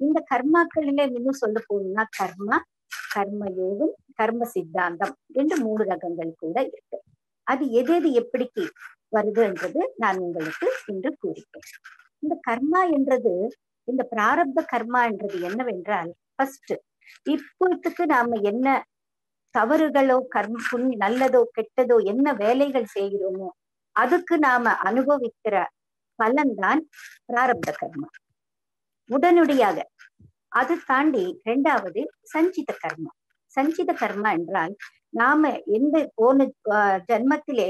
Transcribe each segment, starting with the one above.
இந்த கர்மாக்களிலே இன்னும் சொல்ல போகணும்னா கர்மா கர்ம யோகம் கர்ம சித்தாந்தம் என்று மூணு ரகங்கள் கூட இருக்கு அது எது எது எப்படிக்கு வருதுன்றது நான் உங்களுக்கு இன்று கூறுகிறேன் இந்த கர்மா என்றது இந்த பிராரப்த கர்மா என்றது என்னவென்றால் ஃபர்ஸ்ட் இப்போத்துக்கு நாம என்ன தவறுகளோ கர்ம புண் நல்லதோ கெட்டதோ என்ன வேலைகள் செய்கிறோமோ அதுக்கு நாம அனுபவிக்கிற பலன்தான் பிராரப்த கர்மா உடனடியாக அது தாண்டி இரண்டாவது சஞ்சித கர்மா சஞ்சித கர்மா என்றால் நாம எந்த போன ஜென்மத்திலே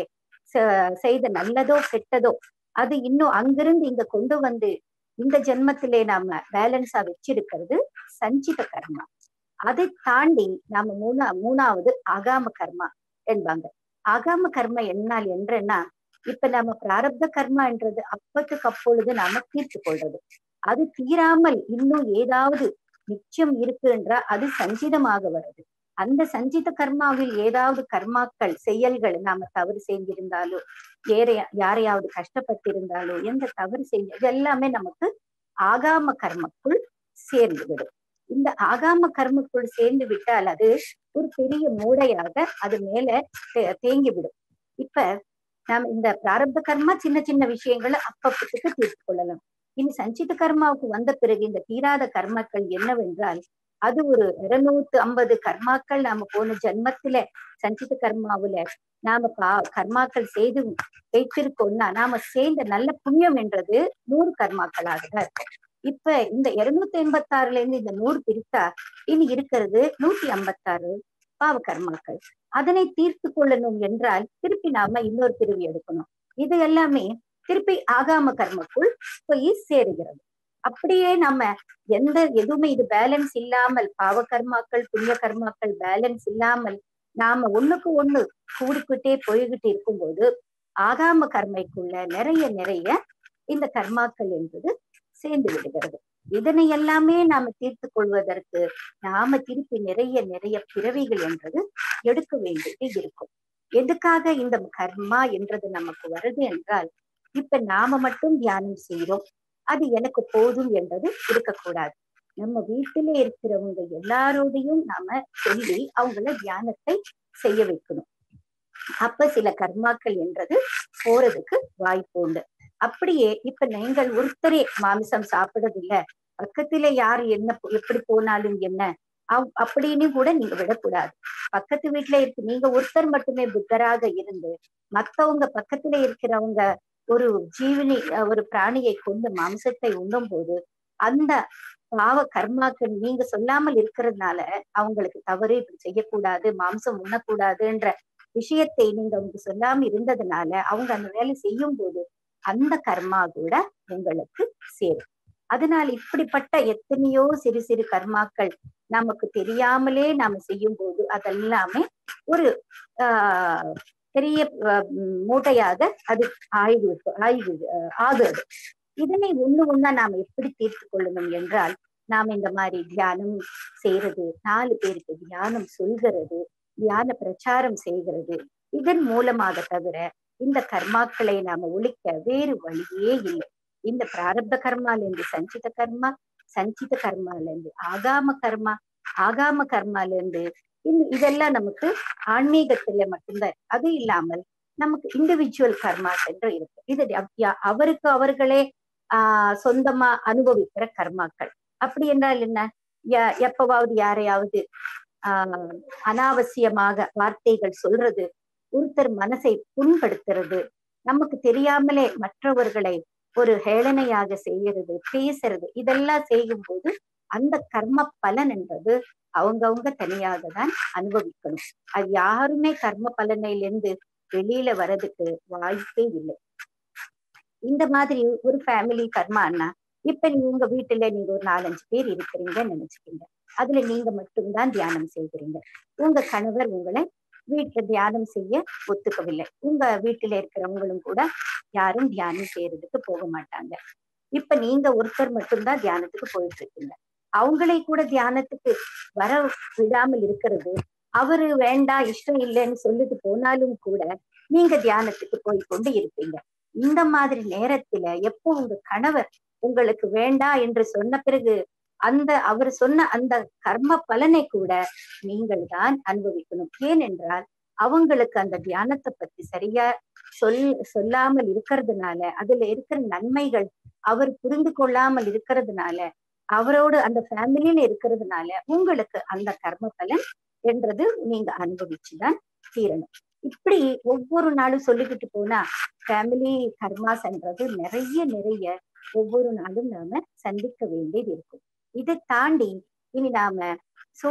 செய்த நல்லதோ கெட்டதோ அது இன்னும் அங்கிருந்து இங்க கொண்டு வந்து இந்த ஜென்மத்திலே நாம பேலன்ஸா வச்சிருக்கிறது சஞ்சித கர்மா அதை தாண்டி நாம மூணா மூணாவது ஆகாம கர்மா என்பாங்க ஆகாம கர்மா என்னால் என்றன்னா இப்ப நம்ம பிராரப்த கர்மான்றது அப்பத்துக்கு அப்பொழுது நாம தீர்த்து கொள்றது அது தீராமல் இன்னும் ஏதாவது மிச்சம் இருக்குன்றா அது சஞ்சிதமாக வருது அந்த சஞ்சித கர்மாவில் ஏதாவது கர்மாக்கள் செயல்கள் நாம தவறு செஞ்சிருந்தாலோ வேற யாரையாவது கஷ்டப்பட்டிருந்தாலோ எந்த தவறு செஞ்ச இது எல்லாமே நமக்கு ஆகாம கர்மக்குள் சேர்ந்து விடும் இந்த ஆகாம கர்மக்குள் சேர்ந்து விட்டால் அது ஒரு பெரிய மூடையாக அது மேல தேங்கி விடும் இப்ப நாம் இந்த பிராரப்த கர்மா சின்ன சின்ன விஷயங்களை அப்பப்பத்துக்கு தீர்த்து கொள்ளலாம் இனி சஞ்சித கர்மாவுக்கு வந்த பிறகு இந்த தீராத கர்மாக்கள் என்னவென்றால் அது ஒரு இருநூத்து ஐம்பது கர்மாக்கள் நாம போன ஜென்மத்துல சஞ்சித கர்மாவுல நாம கா கர்மாக்கள் செய்து வைத்திருக்கோம்னா நாம சேர்ந்த நல்ல புண்ணியம் என்றது நூறு கர்மாக்களாக தான் இருக்கும் இப்ப இந்த இருநூத்தி எண்பத்தி ஆறுல இருந்து இந்த நூறு பிரித்தா இனி இருக்கிறது நூத்தி ஐம்பத்தாறு பாவ கர்மாக்கள் அதனை தீர்த்து கொள்ளணும் என்றால் திருப்பி நாம இன்னொரு பிரிவு எடுக்கணும் இது எல்லாமே திருப்பி ஆகாம கர்மக்குள் போய் சேருகிறது அப்படியே நம்ம எந்த எதுவுமே இது பேலன்ஸ் இல்லாமல் பாவ கர்மாக்கள் புண்ணிய கர்மாக்கள் பேலன்ஸ் இல்லாமல் நாம ஒண்ணுக்கு ஒண்ணு கூடிக்கிட்டே போய்கிட்டு இருக்கும்போது ஆகாம கர்மைக்குள்ள நிறைய நிறைய இந்த கர்மாக்கள் என்பது சேர்ந்து விடுகிறது இதனை எல்லாமே நாம தீர்த்து கொள்வதற்கு நாம திருப்பி நிறைய நிறைய பிறவிகள் என்றது எடுக்க வேண்டியது இருக்கும் எதுக்காக இந்த கர்மா என்றது நமக்கு வருது என்றால் இப்ப நாம மட்டும் தியானம் செய்யறோம் அது எனக்கு போதும் என்றது இருக்கக்கூடாது நம்ம வீட்டிலே இருக்கிறவங்க எல்லாரோடையும் நாம சொல்லி அவங்கள தியானத்தை செய்ய வைக்கணும் அப்ப சில கர்மாக்கள் என்றது போறதுக்கு வாய்ப்பு உண்டு அப்படியே இப்ப நீங்கள் ஒருத்தரே மாமிசம் சாப்பிடுறதில்ல பக்கத்துல யார் என்ன எப்படி போனாலும் என்ன அப்படின்னு கூட நீங்க விடக்கூடாது பக்கத்து வீட்டுல இருக்கு நீங்க ஒருத்தர் மட்டுமே புத்தராக இருந்து மத்தவங்க பக்கத்துல இருக்கிறவங்க ஒரு ஜீவனி ஒரு பிராணியை கொண்டு மாம்சத்தை உண்ணும் போது அந்த பாவ கர்மாக்கள் நீங்க சொல்லாமல் இருக்கிறதுனால அவங்களுக்கு தவறு இப்படி செய்யக்கூடாது மாம்சம் உண்ணக்கூடாதுன்ற விஷயத்தை நீங்க அவங்க சொல்லாம இருந்ததுனால அவங்க அந்த வேலை செய்யும் போது அந்த கர்மா கூட உங்களுக்கு சேரும் அதனால் இப்படிப்பட்ட எத்தனையோ சிறு சிறு கர்மாக்கள் நமக்கு தெரியாமலே நாம செய்யும் போது அதெல்லாமே ஒரு ஆஹ் பெரிய மூட்டையாக அது ஆய்வு ஆய்வு ஆகுது இதனை ஒண்ணு ஒண்ணா நாம எப்படி தீர்த்து கொள்ளணும் என்றால் நாம இந்த மாதிரி தியானம் செய்யறது நாலு பேருக்கு தியானம் சொல்கிறது தியான பிரச்சாரம் செய்கிறது இதன் மூலமாக தவிர இந்த கர்மாக்களை நாம ஒழிக்க வேறு வழியே இல்லை இந்த பிராரப்த கர்மால இருந்து சஞ்சித கர்மா சஞ்சித கர்மால இருந்து ஆகாம கர்மா ஆகாம கர்மால இருந்து இன்னும் இதெல்லாம் நமக்கு ஆன்மீகத்துல மட்டும்தான் அது இல்லாமல் நமக்கு இண்டிவிஜுவல் கர்மாஸ் என்று இருக்கு இது அவருக்கு அவர்களே ஆஹ் சொந்தமா அனுபவிக்கிற கர்மாக்கள் அப்படி என்றால் என்ன எப்பவாவது யாரையாவது ஆஹ் அனாவசியமாக வார்த்தைகள் சொல்றது ஒருத்தர் மனசை புண்படுத்துறது நமக்கு தெரியாமலே மற்றவர்களை ஒரு ஹேளனையாக செய்யறது பேசுறது இதெல்லாம் செய்யும் போது அந்த கர்ம பலன் என்பது அவங்கவுங்க தனியாக தான் அனுபவிக்கணும் அது யாருமே கர்ம பலனிலிருந்து வெளியில வர்றதுக்கு வாய்ப்பே இல்லை இந்த மாதிரி ஒரு ஃபேமிலி கர்மான்னா இப்ப நீங்க உங்க வீட்டுல நீங்க ஒரு நாலஞ்சு பேர் இருக்கிறீங்கன்னு நினைச்சுக்கீங்க அதுல நீங்க மட்டும்தான் தியானம் செய்கிறீங்க உங்க கணவர் உங்களை வீட்டுல தியானம் செய்ய ஒத்துக்கவில்லை உங்க வீட்டுல இருக்கிறவங்களும் கூட யாரும் தியானம் செய்யறதுக்கு போக மாட்டாங்க இப்ப நீங்க ஒருத்தர் மட்டும்தான் தியானத்துக்கு போயிட்டு இருக்கீங்க அவங்களை கூட தியானத்துக்கு வர விடாமல் இருக்கிறது அவரு வேண்டாம் இஷ்டம் இல்லைன்னு சொல்லிட்டு போனாலும் கூட நீங்க தியானத்துக்கு போய் கொண்டு இருப்பீங்க இந்த மாதிரி நேரத்துல எப்போ உங்க கணவர் உங்களுக்கு வேண்டாம் என்று சொன்ன பிறகு அந்த அவர் சொன்ன அந்த கர்ம பலனை கூட நீங்கள் தான் அனுபவிக்கணும் ஏனென்றால் அவங்களுக்கு அந்த தியானத்தை பத்தி சரியா சொல் சொல்லாமல் இருக்கிறதுனால அதுல இருக்கிற நன்மைகள் அவர் புரிந்து கொள்ளாமல் இருக்கிறதுனால அவரோடு அந்த ஃபேமிலியில இருக்கிறதுனால உங்களுக்கு அந்த கர்ம பலன் என்றது நீங்க அனுபவிச்சுதான் தீரணும் இப்படி ஒவ்வொரு நாளும் சொல்லிக்கிட்டு போனா ஃபேமிலி கர்மாஸ்ன்றது நிறைய நிறைய ஒவ்வொரு நாளும் நாம சந்திக்க வேண்டியது இருக்கும் இதை தாண்டி இனி நாம சோ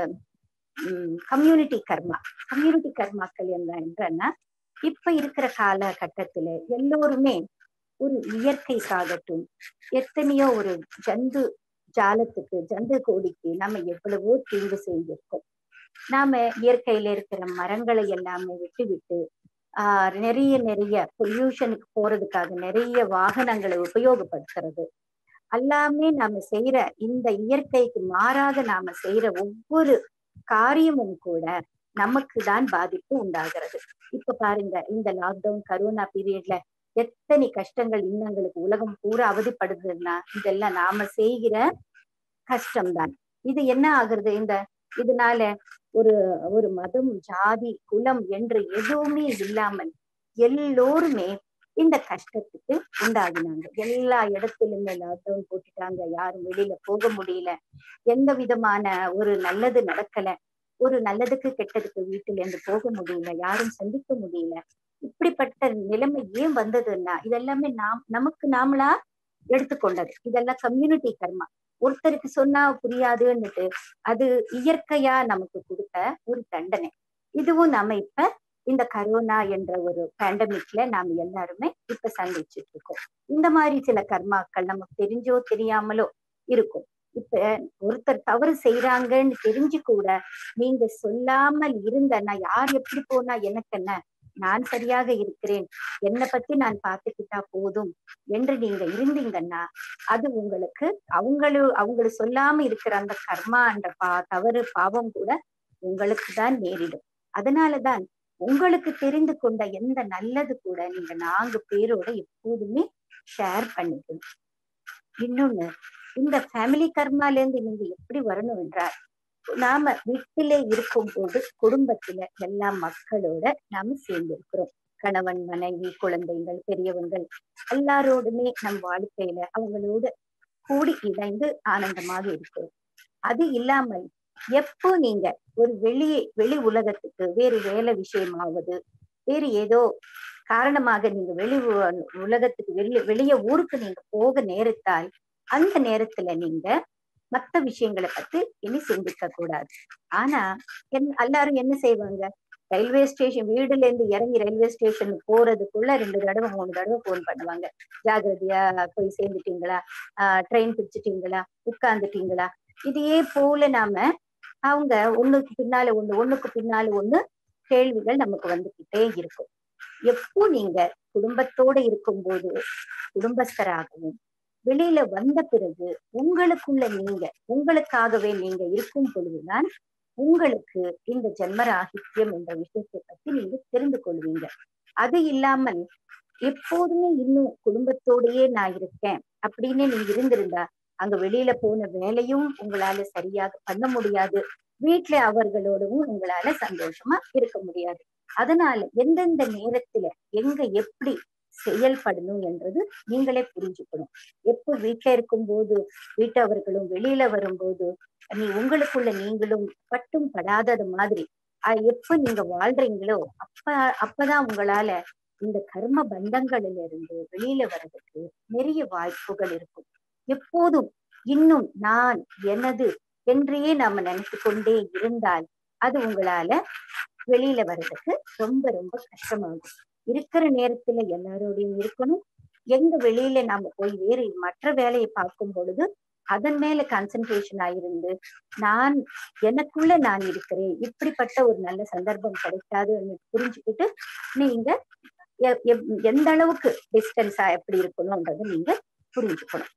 கம்யூனிட்டி கர்மா கம்யூனிட்டி கர்மாக்கள் என்ன என்றன்னா இப்ப இருக்கிற காலகட்டத்துல எல்லோருமே ஒரு இயற்கைக்காகட்டும் எத்தனையோ ஒரு ஜந்து ஜாலத்துக்கு ஜந்து கோடிக்கு நம்ம எவ்வளவோ தீங்கு செஞ்சிருக்கோம் நாம இயற்கையில இருக்கிற மரங்களை எல்லாமே விட்டு விட்டு ஆஹ் நிறைய நிறைய பொல்யூஷனுக்கு போறதுக்காக நிறைய வாகனங்களை உபயோகப்படுத்துறது எல்லாமே நாம செய்யற இந்த இயற்கைக்கு மாறாத நாம செய்யற ஒவ்வொரு காரியமும் கூட நமக்கு தான் பாதிப்பு உண்டாகிறது இப்ப பாருங்க இந்த லாக்டவுன் கரோனா பீரியட்ல எத்தனை கஷ்டங்கள் இன்னங்களுக்கு உலகம் பூரா அவதிப்படுதுன்னா இதெல்லாம் நாம செய்கிற கஷ்டம்தான் இது என்ன ஆகுறது இந்த இதனால ஒரு ஒரு மதம் ஜாதி குலம் என்று எதுவுமே இல்லாமல் எல்லோருமே இந்த கஷ்டத்துக்கு உண்டாகினாங்க எல்லா இடத்துலயுமே லாக்டவுன் போட்டுட்டாங்க யாரும் வெளியில போக முடியல எந்த விதமான ஒரு நல்லது நடக்கல ஒரு நல்லதுக்கு கெட்டதுக்கு வீட்டுல இருந்து போக முடியல யாரும் சந்திக்க முடியல இப்படிப்பட்ட நிலைமை ஏன் வந்ததுன்னா இதெல்லாமே நாம் நமக்கு நாமளா எடுத்துக்கொண்டது இதெல்லாம் கம்யூனிட்டி கர்மா ஒருத்தருக்கு சொன்னா புரியாதுன்னுட்டு அது இயற்கையா நமக்கு கொடுத்த ஒரு தண்டனை இதுவும் நாம இப்ப இந்த கரோனா என்ற ஒரு பேண்டமிக்ல நாம எல்லாருமே இப்ப சந்திச்சுட்டு இருக்கோம் இந்த மாதிரி சில கர்மாக்கள் நமக்கு தெரிஞ்சோ தெரியாமலோ இருக்கும் இப்ப ஒருத்தர் தவறு செய்யறாங்கன்னு தெரிஞ்சு கூட நீங்க சொல்லாமல் இருந்தன்னா யார் எப்படி போனா எனக்கு என்ன நான் சரியாக இருக்கிறேன் என்னை பத்தி நான் பார்த்துக்கிட்டா போதும் என்று நீங்க இருந்தீங்கன்னா அது உங்களுக்கு அவங்களு அவங்கள சொல்லாம இருக்கிற அந்த கர்மா என்ற பா தவறு பாவம் கூட உங்களுக்கு தான் நேரிடும் அதனாலதான் உங்களுக்கு தெரிந்து கொண்ட எந்த நல்லது கூட நீங்க நான்கு பேரோட எப்போதுமே ஷேர் பண்ணிக்கணும் இன்னொன்னு இந்த ஃபேமிலி கர்மால இருந்து நீங்க எப்படி வரணும் என்றால் நாம வீட்டிலே இருக்கும் போது குடும்பத்துல எல்லா மக்களோட நாம சேர்ந்து இருக்கிறோம் கணவன் மனைவி குழந்தைகள் பெரியவங்கள் எல்லாரோடுமே நம் வாழ்க்கையில அவங்களோட கூடி இணைந்து ஆனந்தமாக இருக்கிறோம் அது இல்லாமல் எப்போ நீங்க ஒரு வெளியே வெளி உலகத்துக்கு வேறு வேலை விஷயமாவது வேறு ஏதோ காரணமாக நீங்க வெளி உலகத்துக்கு வெளியே வெளிய ஊருக்கு நீங்க போக நேரத்தால் அந்த நேரத்துல நீங்க மத்த விஷயங்களை பத்தி இனி சிந்திக்க கூடாது ஆனா என் எல்லாரும் என்ன செய்வாங்க ரயில்வே ஸ்டேஷன் வீடுல இருந்து இறங்கி ரயில்வே ஸ்டேஷன் போறதுக்குள்ள ரெண்டு தடவை மூணு தடவை போன் பண்ணுவாங்க ஜாகிரதையா போய் சேர்ந்துட்டீங்களா ஆஹ் ட்ரெயின் பிடிச்சிட்டீங்களா உட்கார்ந்துட்டீங்களா இதையே போல நாம அவங்க ஒண்ணுக்கு பின்னால ஒண்ணு ஒண்ணுக்கு பின்னால ஒண்ணு கேள்விகள் நமக்கு வந்துகிட்டே இருக்கும் எப்போ நீங்க குடும்பத்தோட இருக்கும்போது குடும்பஸ்தராகவும் வெளியில வந்த பிறகு உங்களுக்குள்ள நீங்க உங்களுக்காகவே நீங்க இருக்கும் பொழுதுதான் உங்களுக்கு இந்த ஜென்மராகித்யம் என்ற விஷயத்தை பத்தி நீங்க தெரிந்து கொள்வீங்க அது இல்லாமல் எப்போதுமே இன்னும் குடும்பத்தோடயே நான் இருக்கேன் அப்படின்னு நீங்க இருந்திருந்தா அங்க வெளியில போன வேலையும் உங்களால சரியாக பண்ண முடியாது வீட்டுல அவர்களோடவும் உங்களால சந்தோஷமா இருக்க முடியாது அதனால எந்தெந்த நேரத்துல எங்க எப்படி செயல்படணும் என்றது நீங்களே புரிஞ்சுக்கணும் எப்போ வீட்டுல இருக்கும்போது வீட்டவர்களும் வெளியில வரும்போது நீ உங்களுக்குள்ள நீங்களும் பட்டும் படாதது மாதிரி எப்ப நீங்க வாழ்றீங்களோ அப்ப அப்பதான் உங்களால இந்த கர்ம பந்தங்களில இருந்து வெளியில வர்றதுக்கு நிறைய வாய்ப்புகள் இருக்கும் எப்போதும் இன்னும் நான் எனது என்றே நாம நினைத்து கொண்டே இருந்தால் அது உங்களால வெளியில வர்றதுக்கு ரொம்ப ரொம்ப கஷ்டமாகும் இருக்கிற நேரத்துல எல்லாரோடையும் இருக்கணும் எங்க வெளியில நாம போய் வேறு மற்ற வேலையை பார்க்கும் பொழுது அதன் மேல கான்சென்ட்ரேஷன் ஆயிருந்து நான் எனக்குள்ள நான் இருக்கிறேன் இப்படிப்பட்ட ஒரு நல்ல சந்தர்ப்பம் கிடைக்காதுன்னு புரிஞ்சுக்கிட்டு நீங்க எந்த அளவுக்கு டிஸ்டன்ஸா எப்படி இருக்கணும்ன்றதை நீங்க புரிஞ்சுக்கணும்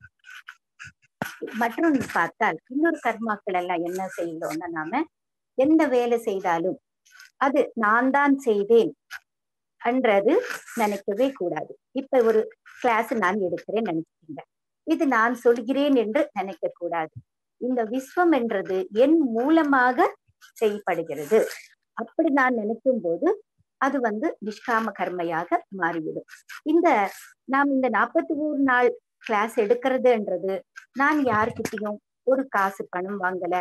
மற்றொன்று பார்த்தால் இன்னொரு கர்மாக்கள் எல்லாம் என்ன செய்யலோம்னா நாம எந்த வேலை செய்தாலும் அது நான் தான் செய்தேன் என்றது நினைக்கவே கூடாது இப்ப ஒரு கிளாஸ் நான் எடுக்கிறேன் நினைச்சுக்கீங்க இது நான் சொல்கிறேன் என்று நினைக்க கூடாது இந்த விஸ்வம் என்றது என் மூலமாக செயல்படுகிறது அப்படி நான் நினைக்கும் போது அது வந்து நிஷ்காம கர்மையாக மாறிவிடும் இந்த நாம் இந்த நாற்பத்தி ஒரு நாள் கிளாஸ் எடுக்கிறதுன்றது நான் யாருக்கிட்டையும் ஒரு காசு பணம் வாங்கல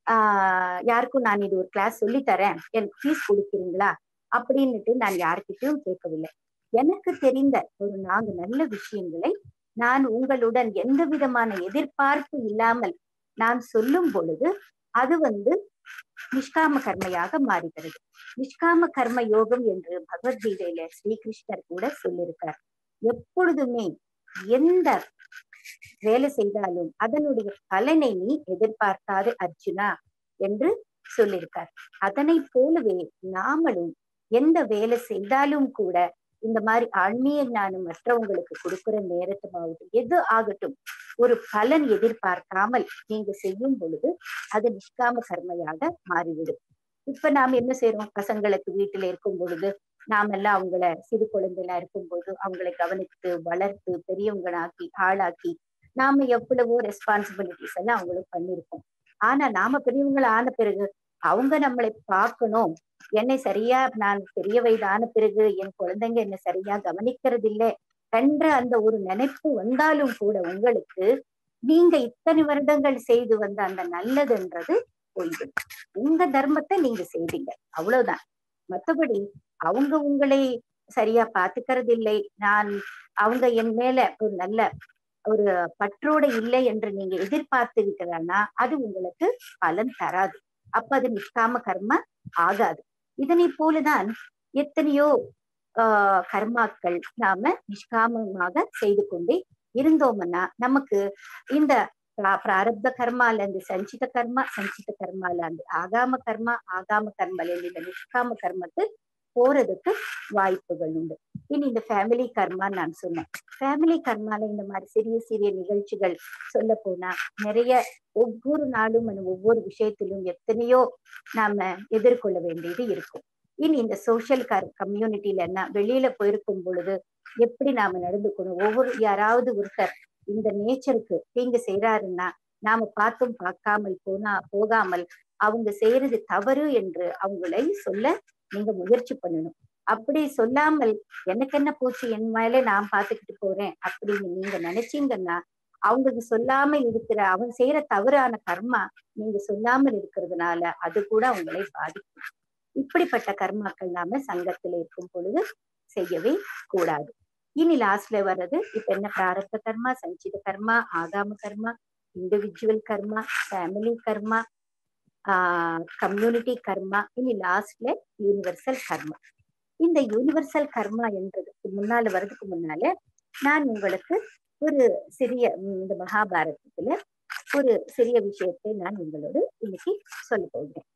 ஆஹ் யாருக்கும் நான் இது ஒரு கிளாஸ் சொல்லி தரேன் எனக்கு ஃபீஸ் கொடுக்குறீங்களா அப்படின்னுட்டு நான் யாருக்கிட்டையும் கேட்கவில்லை எனக்கு தெரிந்த ஒரு நான்கு நல்ல விஷயங்களை நான் உங்களுடன் எந்த விதமான எதிர்பார்ப்பு இல்லாமல் நான் சொல்லும் பொழுது அது வந்து நிஷ்காம கர்மையாக மாறுகிறது நிஷ்காம கர்ம யோகம் என்று பகவத்கீதையில ஸ்ரீகிருஷ்ணர் கூட சொல்லியிருக்கார் எப்பொழுதுமே எந்த வேலை செய்தாலும் அதனுடைய பலனை நீ எதிர்பார்க்காத அர்ஜுனா என்று சொல்லியிருக்கார் அதனை போலவே நாமளும் எந்த வேலை செய்தாலும் கூட இந்த மாதிரி ஆன்மீக ஞானம் மற்றவங்களுக்கு கொடுக்கிற நேரத்துமாகட்டும் எது ஆகட்டும் ஒரு பலன் எதிர்பார்க்காமல் நீங்க செய்யும் பொழுது அது நிஷ்காம கர்மையாக மாறிவிடும் இப்ப நாம் என்ன செய்யறோம் பசங்களுக்கு வீட்டுல இருக்கும் பொழுது நாமெல்லாம் அவங்கள சிறு குழந்தைகளா இருக்கும்போது அவங்களை கவனித்து வளர்த்து பெரியவங்களாக்கி ஆளாக்கி நாம எவ்வளவோ ரெஸ்பான்சிபிலிட்டிஸ் எல்லாம் அவங்களுக்கு பண்ணிருக்கோம் ஆனா நாம பெரியவங்கள ஆன பிறகு அவங்க நம்மளை பார்க்கணும் என்னை சரியா நான் பெரிய வயதான பிறகு என் குழந்தைங்க என்ன சரியா கவனிக்கிறது இல்லை என்ற அந்த ஒரு நினைப்பு வந்தாலும் கூட உங்களுக்கு நீங்க இத்தனை வருடங்கள் செய்து வந்த அந்த நல்லதுன்றது போய்விடும் உங்க தர்மத்தை நீங்க செய்தீங்க அவ்வளவுதான் மத்தபடி அவங்க உங்களை சரியா பாத்துக்கிறது இல்லை நான் அவங்க என் மேல ஒரு நல்ல ஒரு பற்றோட இல்லை என்று நீங்க எதிர்பார்த்திருக்கிறனா அது உங்களுக்கு பலன் தராது அப்ப அது நிஷ்காம கர்ம ஆகாது இதனை போலதான் எத்தனையோ ஆஹ் கர்மாக்கள் நாம நிஷ்காமமாக செய்து கொண்டே இருந்தோம்னா நமக்கு இந்த பிராரப்த கர்மால இருந்து சஞ்சித கர்மா சஞ்சித கர்மால இருந்து ஆகாம கர்மா ஆகாம கர்மால இருந்து இந்த நிஷ்காம கர்மத்து போறதுக்கு வாய்ப்புகள் உண்டு இனி இந்த ஃபேமிலி கர்மா நான் சொன்னேன் ஃபேமிலி கர்மால இந்த மாதிரி சிறிய சிறிய நிகழ்ச்சிகள் சொல்ல போனா நிறைய ஒவ்வொரு நாளும் ஒவ்வொரு விஷயத்திலும் எத்தனையோ நாம எதிர்கொள்ள வேண்டியது இருக்கும் இனி இந்த சோசியல் கர் கம்யூனிட்டில என்ன வெளியில போயிருக்கும் பொழுது எப்படி நாம நடந்துக்கணும் ஒவ்வொரு யாராவது ஒருத்தர் இந்த நேச்சருக்கு தீங்கு செய்யறாருன்னா நாம பார்த்தும் பார்க்காமல் போனா போகாமல் அவங்க செய்யறது தவறு என்று அவங்களை சொல்ல நீங்க முயற்சி பண்ணணும் அப்படி சொல்லாமல் எனக்கு என்ன போச்சு என் மேல நான் பாத்துக்கிட்டு போறேன் அப்படின்னு நீங்க நினைச்சீங்கன்னா அவங்களுக்கு சொல்லாமல் இருக்கிற அவன் செய்யற தவறான கர்மா நீங்க சொல்லாமல் இருக்கிறதுனால அது கூட அவங்களை பாதிக்கும் இப்படிப்பட்ட கர்மாக்கள் நாம சங்கத்துல இருக்கும் பொழுது செய்யவே கூடாது இனி லாஸ்ட்ல வர்றது இப்ப என்ன பிராரப்த கர்மா சஞ்சித கர்மா ஆகாம கர்மா இண்டிவிஜுவல் கர்மா ஃபேமிலி கர்மா ஆஹ் கம்யூனிட்டி கர்மா இனி லாஸ்ட்ல யூனிவர்சல் கர்மா இந்த யூனிவர்சல் கர்மா என்றதுக்கு முன்னால வர்றதுக்கு முன்னால நான் உங்களுக்கு ஒரு சிறிய இந்த மகாபாரதத்துல ஒரு சிறிய விஷயத்தை நான் உங்களோடு இன்னைக்கு சொல்ல போகிறேன்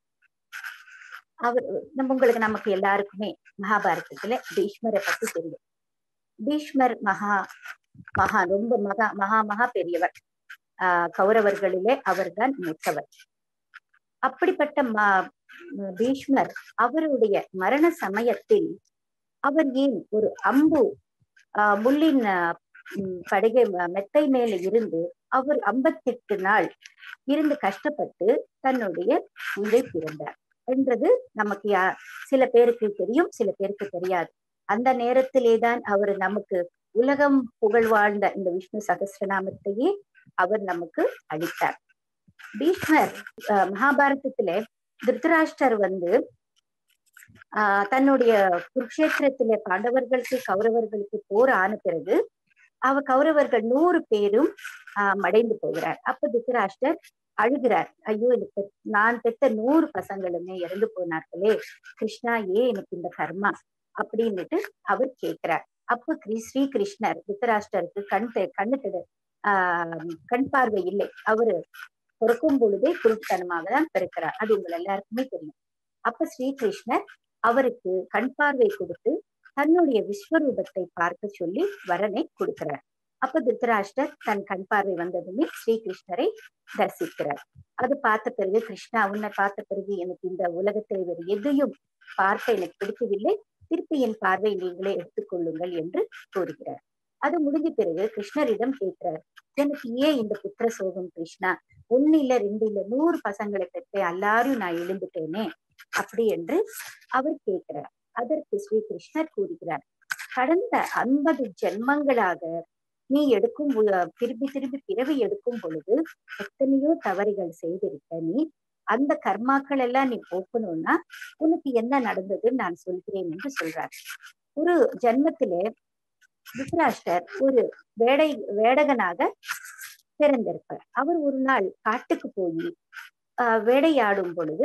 அவர் நம்ம உங்களுக்கு நமக்கு எல்லாருக்குமே மகாபாரதத்துல பீஷ்மரை பத்தி தெரியும் பீஷ்மர் மகா மகா ரொம்ப மகா மகா மகா பெரியவர் ஆஹ் கௌரவர்களிலே அவர்தான் மூத்தவர் அப்படிப்பட்ட ம பீஷ்மர் அவருடைய மரண சமயத்தில் அவர் ஏன் ஒரு அம்பு ஆஹ் முள்ளின் படகை மெத்தை மேல இருந்து அவர் ஐம்பத்தெட்டு நாள் இருந்து கஷ்டப்பட்டு தன்னுடைய உயிரை பிறந்தார் என்றது நமக்கு யா சில பேருக்கு தெரியும் சில பேருக்கு தெரியாது அந்த நேரத்திலே தான் அவர் நமக்கு உலகம் புகழ் வாழ்ந்த இந்த விஷ்ணு சகசிரநாமத்தையே அவர் நமக்கு அளித்தார் பீஷ்மர் மகாபாரதத்துல திருத்தராஷ்டர் வந்து ஆஹ் தன்னுடைய குருக்ஷேத்திரத்திலே பாண்டவர்களுக்கு கௌரவர்களுக்கு போர் ஆன பிறகு அவ கௌரவர்கள் நூறு பேரும் ஆஹ் மடைந்து போகிறார் அப்ப திருத்தராஷ்டர் அழுகிறார் ஐயோ எனக்கு நான் பெற்ற நூறு பசங்களுமே இறந்து போனார்களே கிருஷ்ணா ஏன் எனக்கு இந்த கர்மா அப்படின்னுட்டு அவர் கேட்கிறார் அப்ப ஸ்ரீ கிருஷ்ணர் திருத்தராஷ்டருக்கு கண் கண்ணு ஆஹ் கண் பார்வை இல்லை அவரு பிறக்கும் பொழுதே குருத்தனமாக தான் பிறக்கிறார் அது உங்கள் எல்லாருக்குமே தெரியும் அப்ப ஸ்ரீகிருஷ்ணர் அவருக்கு கண் பார்வை கொடுத்து தன்னுடைய விஸ்வரூபத்தை பார்க்க சொல்லி வரனை கொடுக்கிறார் அப்ப திருத்தராஷ்டர் தன் கண் பார்வை வந்ததுமே ஸ்ரீகிருஷ்ணரை தரிசிக்கிறார் அது பார்த்த பிறகு கிருஷ்ணா உன்னை பார்த்த பிறகு எனக்கு இந்த உலகத்தில் வேறு எதையும் பார்க்க எனக்கு பிடிக்கவில்லை திருப்பி என் பார்வை நீங்களே எடுத்துக்கொள்ளுங்கள் என்று கூறுகிறார் அது முடிஞ்ச பிறகு கிருஷ்ணரிடம் கேட்கிறார் எனக்கு ஏன் இந்த புத்திர சோகம் கிருஷ்ணா ஒண்ணு இல்ல ரெண்டு இல்ல நூறு பசங்களை பெற்றேன் எல்லாரையும் நான் எழுந்துட்டேனே அப்படி என்று அவர் கேட்கிறார் அதற்கு ஸ்ரீ கிருஷ்ணர் கூறுகிறார் கடந்த ஐம்பது ஜென்மங்களாக நீ எடுக்கும் பொ- திருப்பி திருப்பி பிறவி எடுக்கும் பொழுது எத்தனையோ தவறுகள் செய்திருக்க நீ அந்த கர்மாக்கள் எல்லாம் நீ போக்கணும்னா உனக்கு என்ன நடந்ததுன்னு நான் சொல்கிறேன் என்று சொல்றார் ஒரு ஜென்மத்திலே திருதராஷ்டர் ஒரு வேடை வேடகனாக பிறந்திருப்பார் அவர் ஒரு நாள் காட்டுக்கு போய் ஆஹ் வேடையாடும் பொழுது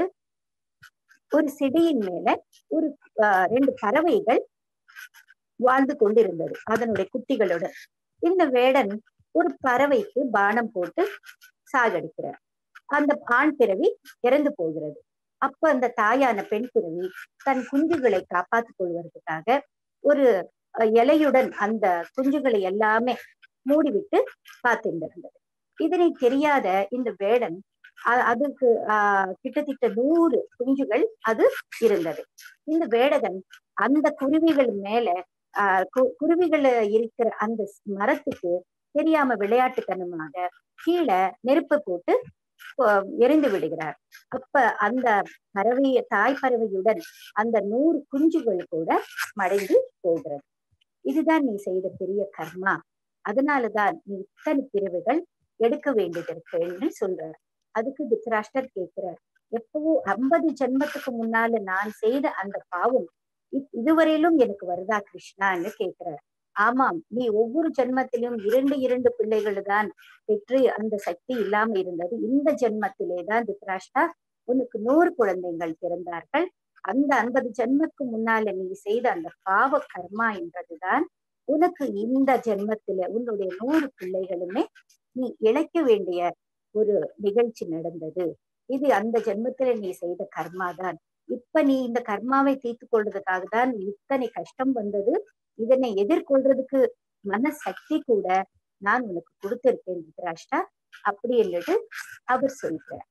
ஒரு செடியின் மேல ஒரு ஆஹ் ரெண்டு பறவைகள் வாழ்ந்து கொண்டிருந்தது அதனுடைய குட்டிகளுடன் இந்த வேடன் ஒரு பறவைக்கு பானம் போட்டு சாகடிக்கிறார் அந்த ஆண் பிறவி இறந்து போகிறது அப்ப அந்த தாயான பெண் பிறவி தன் குஞ்சுகளை காப்பாற்றிக் கொள்வதற்காக ஒரு அஹ், இலையுடன் அந்த குஞ்சுகளை எல்லாமே மூடிவிட்டு காத்திருந்திருந்தது இதனை தெரியாத இந்த வேடன் அ- அதுக்கு ஆஹ் கிட்டத்தட்ட நூறு குஞ்சுகள் அது இருந்தது இந்த வேடகன் அந்த குருவிகள் மேல ஆஹ் கு- குருவிகள் இருக்கிற அந்த ஸ்- மரத்துக்கு தெரியாம விளையாட்டுத்தனமாக கீழே நெருப்பு போட்டு ஆஹ் எரிந்து விடுகிறார் அப்ப அந்த பறவை தாய் பறவையுடன் அந்த நூறு குஞ்சுகள் கூட மறைந்து போகிறது இதுதான் நீ செய்த பெரிய கர்மா அதனாலதான் நீ இத்தனை பிறவைகள் எடுக்க வேண்டியது இருக்குன்னு சொல்றார் அதுக்கு திருத்தராஷ்டர் கேட்கிறார் எப்பவோ ஐம்பது ஜென்மத்துக்கு முன்னால நான் செய்த அந்த பாவம் இ- இதுவரையிலும் எனக்கு வருதா கிருஷ்ணான்னு கேட்கிறார் ஆமாம் நீ ஒவ்வொரு ஜென்மத்திலும் இரண்டு இரண்டு பிள்ளைகள் தான் பெற்று அந்த சக்தி இல்லாம இருந்தது இந்த ஜென்மத்திலே தான் திருத்தராஷ்டா உனக்கு நூறு குழந்தைகள் பிறந்தார்கள் அந்த ஐம்பது ஜென்மத்துக்கு முன்னால நீ செய்த அந்த பாவ கர்மா என்றதுதான் உனக்கு இந்த ஜென்மத்தில உன்னுடைய நூறு பிள்ளைகளுமே நீ இழைக்க வேண்டிய ஒரு நிகழ்ச்சி நடந்தது இது அந்த ஜென்மத்தில நீ செய்த கர்மா தான் இப்ப நீ இந்த கர்மாவை தீர்த்து கொள்றதுக்காக தான் இத்தனை கஷ்டம் வந்தது இதனை எதிர்கொள்றதுக்கு மனசக்தி கூட நான் உனக்கு கொடுத்திருக்கேன் திருதராஷ்டா அப்படி என்றது அவர் சொல்கிறார்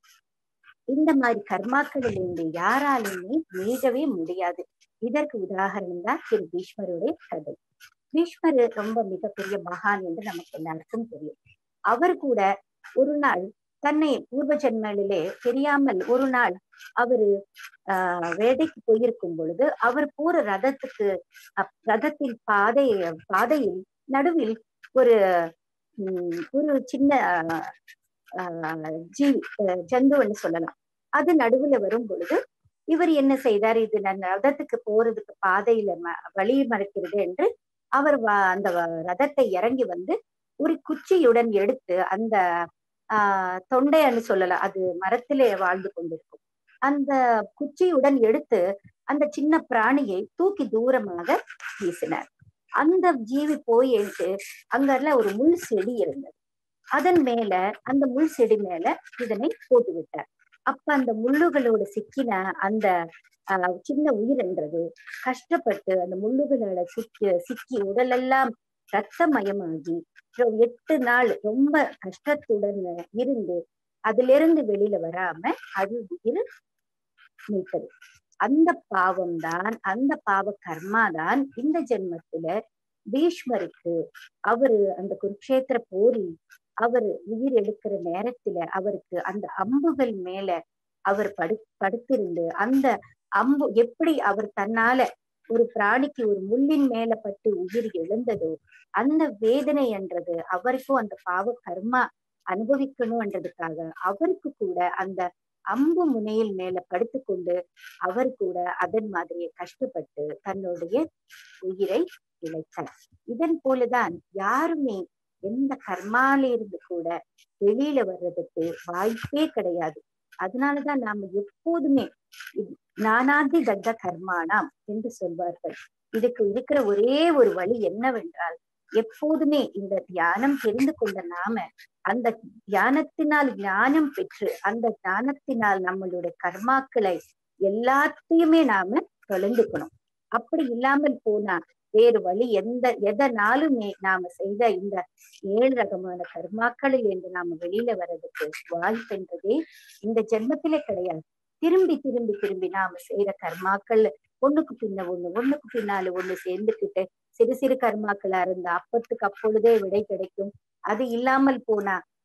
இந்த மாதிரி கர்மாக்களிலிருந்து யாராலுமே மீளவே முடியாது இதற்கு உதாரணம் தான் திரு பீஷ்மருடைய கதை பீஷ்மர் ரொம்ப மிகப்பெரிய மகான் என்று நமக்கு எல்லாருக்கும் தெரியும் அவர் கூட ஒரு நாள் தன்னை பூர்வ ஜென்மங்களிலே தெரியாமல் ஒரு நாள் அவரு ஆஹ் வேட்டைக்கு போயிருக்கும் பொழுது அவர் போற ரதத்துக்கு அப்- ரதத்தின் பாதை பாதையில் நடுவில் ஒரு உம் ஒரு சின்ன ஆஹ் ஜீவி அஹ் ஜந்துன்னு சொல்லலாம் அது நடுவுல வரும் பொழுது இவர் என்ன செய்தார் இது நான் ரதத்துக்கு போறதுக்கு பாதையில ம- வழி மறைக்கிறது என்று அவர் வ- அந்த வ- ரதத்தை இறங்கி வந்து ஒரு குச்சியுடன் எடுத்து அந்த ஆஹ் தொண்டைன்னு சொல்லலாம் அது மரத்திலே வாழ்ந்து கொண்டிருக்கும் அந்த குச்சியுடன் எடுத்து அந்த சின்ன பிராணியை தூக்கி தூரமாக வீசினார் அந்த ஜீவி போய் எடுத்து அங்கெல்லாம் ஒரு முள் செடி இருந்தது அதன் மேல அந்த முள் செடி மேல இதனை போட்டு விட்டார் அப்ப அந்த முள்ளுகளோட சிக்கின அந்த ஆஹ், சின்ன உயிர்ன்றது கஷ்டப்பட்டு அந்த முள்ளுகளோட சிக்கி சிக்கி உடலெல்லாம் ரத்தமயமாகி ரொ- எட்டு நாள் ரொம்ப கஷ்டத்துடன் இருந்து அதிலிருந்து வெளியில வராம அது உயிர் மீட்டது அந்த பாவம் தான் அந்த பாவ கர்மா தான் இந்த ஜென்மத்துல பீஷ்மருக்கு அவரு அந்த குருக்ஷேத்திர போரில் அவர் உயிர் எடுக்கிற நேரத்துல அவருக்கு அந்த அம்புகள் மேல அவர் படு படுத்திருந்து அந்த அம்பு எப்படி அவர் தன்னால ஒரு பிராணிக்கு ஒரு முள்ளின் மேல பட்டு உயிர் எழுந்ததோ அந்த வேதனை என்றது அவருக்கும் அந்த பாவ கர்மா அனுபவிக்கணும்ன்றதுக்காக அவருக்கு கூட அந்த அம்பு முனையில் மேல படுத்துக்கொண்டு அவர் கூட அதன் மாதிரியே கஷ்டப்பட்டு தன்னுடைய உயிரை இழைத்தார் இதன் போலதான் யாருமே எந்த கர்மால இருந்து கூட வெளியில வர்றதுக்கு வாய்ப்பே கிடையாது அதனாலதான் நாம எப்போதுமே இது நானாதி தத்த கர்மானாம் என்று சொல்வார்கள் இதுக்கு இருக்கிற ஒரே ஒரு வழி என்னவென்றால் எப்போதுமே இந்த தியானம் தெரிந்து கொண்ட நாம அந்த தியானத்தினால் ஞானம் பெற்று அந்த ஞானத்தினால் நம்மளுடைய கர்மாக்களை எல்லாத்தையுமே நாம தொலைந்துக்கணும் அப்படி இல்லாமல் போனா வேறு வழி எந்த எதனாலுமே நாம செய்த இந்த ஏழு ரகமான கர்மாக்களில் இருந்து நாம வெளியில வர்றதுக்கு வாய்ப்புன்றதே இந்த ஜென்மத்திலே கிடையாது திரும்பி திரும்பி திரும்பி நாம செய்யற கர்மாக்கள் ஒண்ணுக்கு பின்ன ஒண்ணு ஒண்ணுக்கு பின்னால ஒண்ணு சேர்ந்துக்கிட்டு சிறு சிறு கர்மாக்களா இருந்தா அப்பத்துக்கு அப்பொழுதே விடை கிடைக்கும் அது இல்லாமல் போனா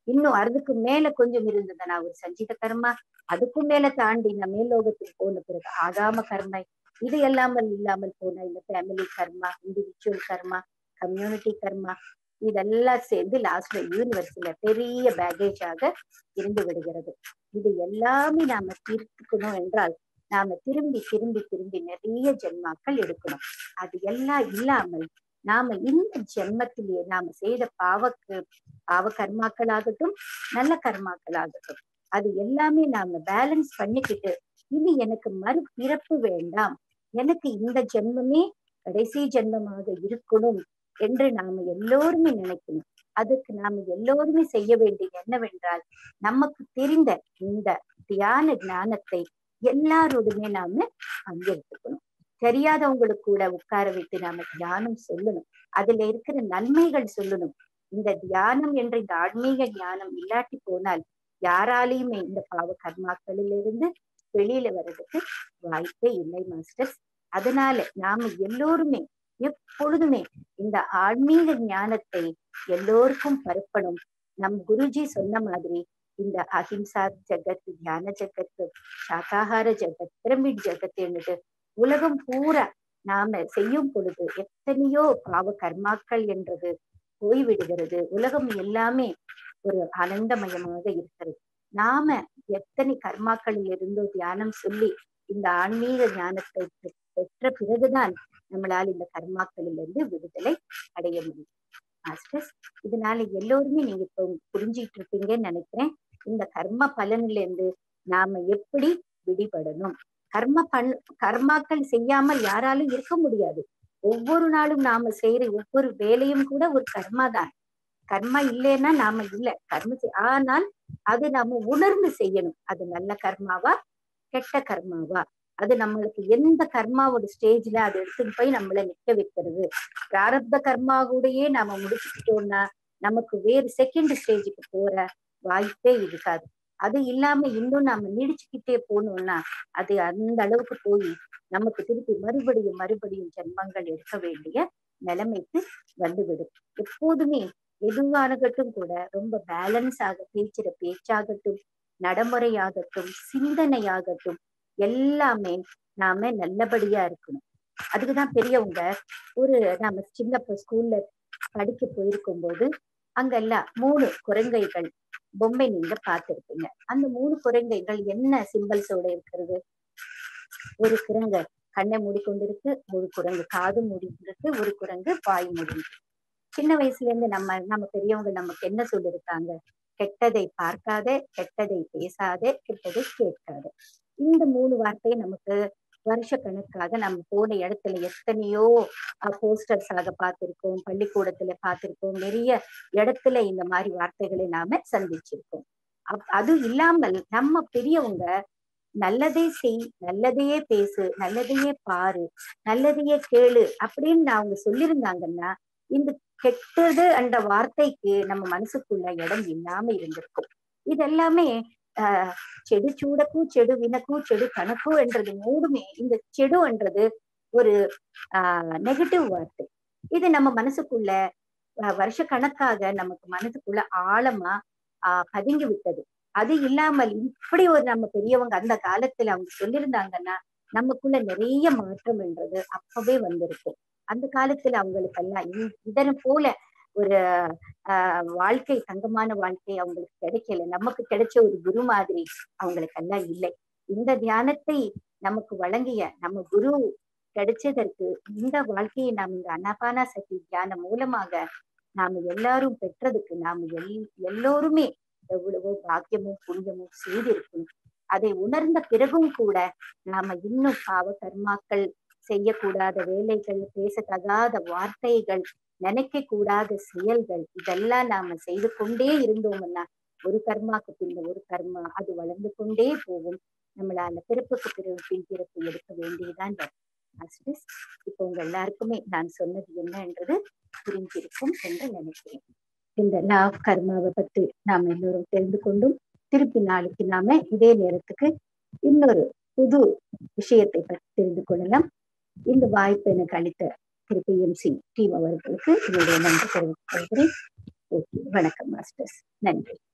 இன்னும் அதுக்கு மேல கொஞ்சம் இருந்ததுன்னா ஒரு சஞ்சித கர்மா அதுக்கும் மேல தாண்டி இந்த மேல்லோகத்துக்கு போன பிறகு ஆகாம கர்மை இது எல்லாமல் இல்லாமல் போன இந்த ஃபேமிலி கர்மா இண்டிவிஜுவல் கர்மா கம்யூனிட்டி கர்மா இதெல்லாம் சேர்ந்து லாஸ்ட்ல யூனிவர்ஸ்ல பெரிய பேகேஜாக இருந்து விடுகிறது இது எல்லாமே நாம தீர்த்துக்கணும் என்றால் நாம திரும்பி திரும்பி திரும்பி நிறைய ஜென்மாக்கள் எடுக்கணும் அது எல்லாம் இல்லாமல் நாம இந்த ஜென்மத்திலேயே நாம செய்த பாவக்கு பாவ கர்மாக்கள் ஆகட்டும் நல்ல கர்மாக்கள் ஆகட்டும் அது எல்லாமே நாம பேலன்ஸ் பண்ணிக்கிட்டு இது எனக்கு மறு பிறப்பு வேண்டாம் எனக்கு இந்த ஜென்மமே கடைசி ஜென்மமாக இருக்கணும் என்று நாம எல்லோருமே நினைக்கணும் அதுக்கு நாம எல்லோருமே செய்ய வேண்டியது என்னவென்றால் நமக்கு தெரிந்த இந்த தியான ஞானத்தை எல்லாரோடுமே நாம பங்கெடுத்துக்கணும் தெரியாதவங்களுக்கு கூட உட்கார வைத்து நாம தியானம் சொல்லணும் அதுல இருக்கிற நன்மைகள் சொல்லணும் இந்த தியானம் என்ற இந்த ஆன்மீக ஞானம் இல்லாட்டி போனால் யாராலையுமே இந்த பாவ கர்மாக்களிலிருந்து வெளியில வர்றதுக்கு வாய்ப்பே இல்லை மாஸ்டர்ஸ் அதனால நாம எல்லோருமே எப்பொழுதுமே இந்த ஆன்மீக ஞானத்தை எல்லோருக்கும் பரப்பணும் நம் குருஜி சொன்ன மாதிரி இந்த அஹிம்சா ஜெகத் தியான ஜெகத் சாகாகார ஜெகத் பிரமிட் ஜெகத் என்னது உலகம் பூரா நாம செய்யும் பொழுது எத்தனையோ பாவ கர்மாக்கள் என்றது போய்விடுகிறது உலகம் எல்லாமே ஒரு ஆனந்தமயமாக இருக்கிறது நாம எத்தனை கர்மாக்களில் இருந்தோ தியானம் சொல்லி இந்த ஆன்மீக ஞானத்தை பெற்ற பிறகுதான் நம்மளால் இந்த கர்மாக்களில் இருந்து விடுதலை அடைய முடியும் மாஸ்டர்ஸ் இதனால எல்லோருமே நீங்க இப்போ புரிஞ்சிட்டு இருப்பீங்கன்னு நினைக்கிறேன் இந்த கர்ம பலன்ல இருந்து நாம எப்படி விடுபடணும் கர்ம பண் கர்மாக்கள் செய்யாமல் யாராலும் இருக்க முடியாது ஒவ்வொரு நாளும் நாம செய்யற ஒவ்வொரு வேலையும் கூட ஒரு கர்மா தான் கர்மா இல்லைன்னா நாம இல்ல கர்ம ஆனால் அது நாம உணர்ந்து செய்யணும் அது நல்ல கர்மாவா கெட்ட கர்மாவா அது நம்மளுக்கு எந்த கர்மாவோட ஸ்டேஜ்ல அதை எடுத்துட்டு போய் நம்மள நிக்க வைக்கிறது பிராரப்த கர்மா கூடயே நாம முடிச்சுக்கிட்டோம்னா நமக்கு வேறு செகண்ட் ஸ்டேஜுக்கு போற வாய்ப்பே இருக்காது அது இல்லாம இன்னும் நாம நீடிச்சுக்கிட்டே போனோம்னா அது அந்த அளவுக்கு போய் நமக்கு திருப்பி மறுபடியும் மறுபடியும் ஜென்மங்கள் எடுக்க வேண்டிய நிலைமைக்கு வந்துவிடும் எப்போதுமே எதுவாகட்டும் கூட ரொம்ப பேலன்ஸ் ஆக பேச்சுற பேச்சாகட்டும் நடைமுறையாகட்டும் சிந்தனையாகட்டும் எல்லாமே நாம நல்லபடியா இருக்கணும் அதுக்குதான் பெரியவங்க ஒரு நாம சின்ன ஸ்கூல்ல படிக்க போயிருக்கும் போது அங்கெல்லாம் மூணு குரங்கைகள் பொம்மை நீங்க பார்த்திருப்பீங்க அந்த மூணு குரங்கைகள் என்ன சிம்பிள்ஸோட இருக்கிறது ஒரு குரங்கு கண்ணை மூடிக்கொண்டிருக்கு ஒரு குரங்கு காது மூடிக்கிருக்கு ஒரு குரங்கு வாய் மூடி சின்ன வயசுல இருந்து நம்ம நம்ம பெரியவங்க நமக்கு என்ன சொல்லிருக்காங்க கெட்டதை பார்க்காத கெட்டதை பேசாத கெட்டதை கேட்காத இந்த மூணு வார்த்தையை நமக்கு வருஷ கணக்காக நம்ம போன இடத்துல எத்தனையோ போஸ்டர்ஸ் ஆக பார்த்திருக்கோம் பள்ளிக்கூடத்துல பார்த்திருக்கோம் நிறைய இடத்துல இந்த மாதிரி வார்த்தைகளை நாம சந்திச்சிருக்கோம் அது இல்லாமல் நம்ம பெரியவங்க நல்லதே செய் நல்லதையே பேசு நல்லதையே பாரு நல்லதையே கேளு அப்படின்னு அவங்க சொல்லியிருந்தாங்கன்னா இந்த கெட்டது அந்த வார்த்தைக்கு நம்ம மனசுக்குள்ள இடம் இல்லாம இருந்திருக்கும் இதெல்லாமே ஆஹ் செடு சூடக்கும் செடு வினக்கும் செடு கணக்கும் என்றது மூடுமே இந்த செடு என்றது ஒரு ஆஹ் நெகட்டிவ் வார்த்தை இது நம்ம மனசுக்குள்ள வருஷ கணக்காக நமக்கு மனசுக்குள்ள ஆழமா ஆஹ் பதுங்கி விட்டது அது இல்லாமல் இப்படி ஒரு நம்ம பெரியவங்க அந்த காலத்துல அவங்க சொல்லியிருந்தாங்கன்னா நமக்குள்ள நிறைய மாற்றம் என்றது அப்பவே வந்திருக்கும் அந்த காலத்துல அவங்களுக்கெல்லாம் இதனை போல ஒரு ஆஹ் வாழ்க்கை தங்கமான வாழ்க்கை அவங்களுக்கு கிடைக்கல நமக்கு கிடைச்ச ஒரு குரு மாதிரி அவங்களுக்கெல்லாம் இல்லை இந்த தியானத்தை நமக்கு வழங்கிய நம்ம குரு கிடைச்சதற்கு இந்த வாழ்க்கையை நாம் இந்த அன்னபானா சக்தி தியானம் மூலமாக நாம எல்லாரும் பெற்றதுக்கு நாம எல் எல்லோருமே எவ்வளவோ பாக்கியமும் புண்ணியமும் செய்திருக்கணும் அதை உணர்ந்த பிறகும் கூட நாம இன்னும் பாவ கர்மாக்கள் செய்யக்கூடாத வேலைகள் பேசத்தகாத வார்த்தைகள் நினைக்க கூடாத செயல்கள் இதெல்லாம் நாம செய்து கொண்டே இருந்தோம்னா ஒரு கர்மாக்கு பின்ன ஒரு கர்மா அது வளர்ந்து கொண்டே போகும் நம்மளால பிறப்புக்கு பிறகு பின் பிறப்பு எடுக்க வேண்டியதுதான் இப்போ உங்க எல்லாருக்குமே நான் சொன்னது என்னன்றது புரிஞ்சிருக்கும் என்று நினைக்கிறேன் இந்த லா ஆஃப் கர்மாவை பற்றி நாம் எல்லோரும் தெரிந்து கொண்டும் திருப்பி நாளைக்கு நாம இதே நேரத்துக்கு இன்னொரு புது விஷயத்தை பற்றி தெரிந்து கொள்ளலாம் இந்த வாய்ப்பு எனக்கு அளித்த திரு பி எம் சி டீம் அவர்களுக்கு என்னுடைய நன்றி தெரிவித்துக் கொள்கிறேன் ஓகே வணக்கம் மாஸ்டர்ஸ் நன்றி